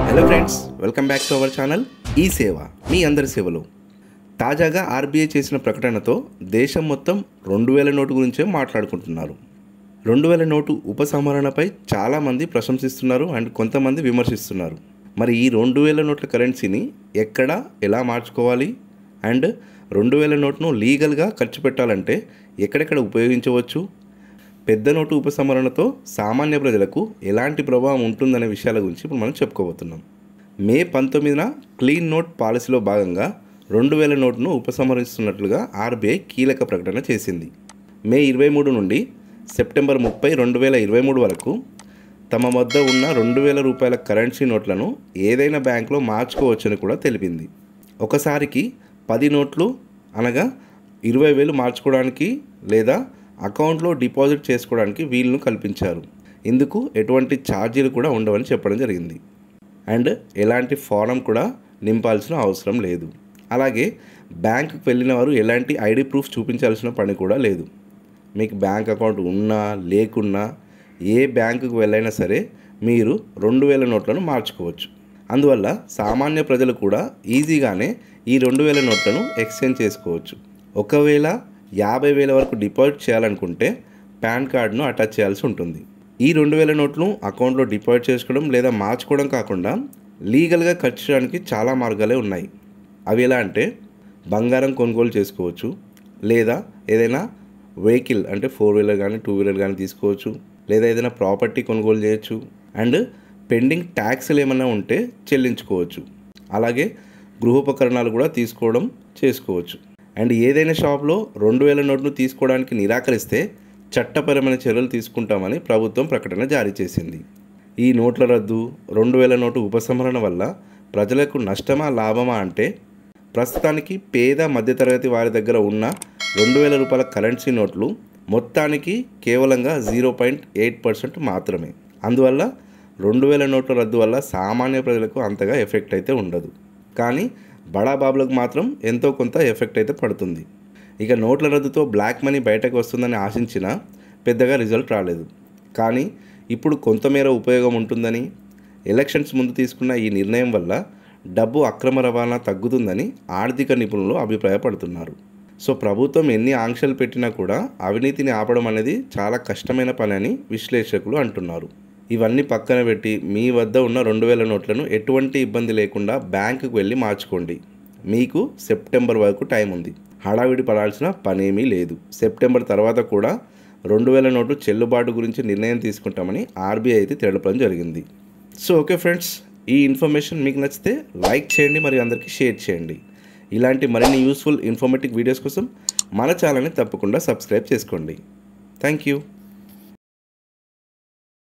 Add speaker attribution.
Speaker 1: hello friends welcome back to our channel ఈ సేవ మీ అందరి సేవలు తాజాగా ఆర్బీఐ చేసిన ప్రకటనతో దేశం మొత్తం రెండు వేల నోటు గురించే మాట్లాడుకుంటున్నారు రెండు వేల నోటు ఉపసంహరణపై చాలామంది ప్రశంసిస్తున్నారు అండ్ కొంతమంది విమర్శిస్తున్నారు మరి ఈ రెండు వేల నోట్ల కరెన్సీని ఎక్కడ ఎలా మార్చుకోవాలి అండ్ రెండు వేల నోట్ను లీగల్గా ఖర్చు పెట్టాలంటే ఎక్కడెక్కడ ఉపయోగించవచ్చు పెద్ద నోటు ఉపసంహరణతో సామాన్య ప్రజలకు ఎలాంటి ప్రభావం ఉంటుందనే విషయాల గురించి ఇప్పుడు మనం చెప్పుకోబోతున్నాం మే పంతొమ్మిదిన క్లీన్ నోట్ పాలసీలో భాగంగా రెండు వేల నోటును ఉపసంహరిస్తున్నట్లుగా ఆర్బీఐ కీలక ప్రకటన చేసింది మే ఇరవై మూడు నుండి సెప్టెంబర్ ముప్పై రెండు వేల ఇరవై మూడు వరకు తమ వద్ద ఉన్న రెండు వేల రూపాయల కరెన్సీ నోట్లను ఏదైనా బ్యాంకులో మార్చుకోవచ్చని కూడా తెలిపింది ఒకసారికి పది నోట్లు అనగా ఇరవై వేలు మార్చుకోవడానికి లేదా అకౌంట్లో డిపాజిట్ చేసుకోవడానికి వీలును కల్పించారు ఇందుకు ఎటువంటి ఛార్జీలు కూడా ఉండవని చెప్పడం జరిగింది అండ్ ఎలాంటి ఫారం కూడా నింపాల్సిన అవసరం లేదు అలాగే బ్యాంకుకి వెళ్ళిన వారు ఎలాంటి ఐడి ప్రూఫ్ చూపించాల్సిన పని కూడా లేదు మీకు బ్యాంక్ అకౌంట్ ఉన్నా లేకున్నా ఏ బ్యాంకుకు వెళ్ళైనా సరే మీరు రెండు వేల నోట్లను మార్చుకోవచ్చు అందువల్ల సామాన్య ప్రజలు కూడా ఈజీగానే ఈ రెండు వేల నోట్లను ఎక్స్చేంజ్ చేసుకోవచ్చు ఒకవేళ యాభై వేల వరకు డిపాజిట్ చేయాలనుకుంటే పాన్ కార్డును అటాచ్ చేయాల్సి ఉంటుంది ఈ రెండు వేల నోట్లను అకౌంట్లో డిపాజిట్ చేసుకోవడం లేదా మార్చుకోవడం కాకుండా లీగల్గా ఖర్చు చేయడానికి చాలా మార్గాలే ఉన్నాయి అవి ఎలా అంటే బంగారం కొనుగోలు చేసుకోవచ్చు లేదా ఏదైనా వెహికల్ అంటే ఫోర్ వీలర్ కానీ టూ వీలర్ కానీ తీసుకోవచ్చు లేదా ఏదైనా ప్రాపర్టీ కొనుగోలు చేయొచ్చు అండ్ పెండింగ్ ట్యాక్స్లు ఏమైనా ఉంటే చెల్లించుకోవచ్చు అలాగే గృహోపకరణాలు కూడా తీసుకోవడం చేసుకోవచ్చు అండ్ ఏదైనా షాప్లో రెండు వేల నోట్ను తీసుకోవడానికి నిరాకరిస్తే చట్టపరమైన చర్యలు తీసుకుంటామని ప్రభుత్వం ప్రకటన జారీ చేసింది ఈ నోట్ల రద్దు రెండు వేల నోటు ఉపసంహరణ వల్ల ప్రజలకు నష్టమా లాభమా అంటే ప్రస్తుతానికి పేద మధ్యతరగతి వారి దగ్గర ఉన్న రెండు వేల రూపాయల కరెన్సీ నోట్లు మొత్తానికి కేవలంగా జీరో పాయింట్ ఎయిట్ పర్సెంట్ మాత్రమే అందువల్ల రెండు వేల నోట్ల రద్దు వల్ల సామాన్య ప్రజలకు అంతగా ఎఫెక్ట్ అయితే ఉండదు కానీ బడాబాబులకు మాత్రం ఎంతో కొంత ఎఫెక్ట్ అయితే పడుతుంది ఇక నోట్ల రద్దుతో బ్లాక్ మనీ బయటకు వస్తుందని ఆశించినా పెద్దగా రిజల్ట్ రాలేదు కానీ ఇప్పుడు కొంతమేర ఉపయోగం ఉంటుందని ఎలక్షన్స్ ముందు తీసుకున్న ఈ నిర్ణయం వల్ల డబ్బు అక్రమ రవాణా తగ్గుతుందని ఆర్థిక నిపుణులు అభిప్రాయపడుతున్నారు సో ప్రభుత్వం ఎన్ని ఆంక్షలు పెట్టినా కూడా అవినీతిని ఆపడం అనేది చాలా కష్టమైన పని అని విశ్లేషకులు అంటున్నారు ఇవన్నీ పక్కన పెట్టి మీ వద్ద ఉన్న రెండు వేల నోట్లను ఎటువంటి ఇబ్బంది లేకుండా బ్యాంకుకు వెళ్ళి మార్చుకోండి మీకు సెప్టెంబర్ వరకు టైం ఉంది హడావిడి పడాల్సిన పనేమీ లేదు సెప్టెంబర్ తర్వాత కూడా రెండు వేల నోటు చెల్లుబాటు గురించి నిర్ణయం తీసుకుంటామని ఆర్బీఐ అయితే తెలపడం జరిగింది సో ఓకే ఫ్రెండ్స్ ఈ ఇన్ఫర్మేషన్ మీకు నచ్చితే లైక్ చేయండి మరియు అందరికీ షేర్ చేయండి ఇలాంటి మరిన్ని యూస్ఫుల్ ఇన్ఫర్మేటివ్ వీడియోస్ కోసం మన ఛానల్ని తప్పకుండా సబ్స్క్రైబ్ చేసుకోండి థ్యాంక్ యూ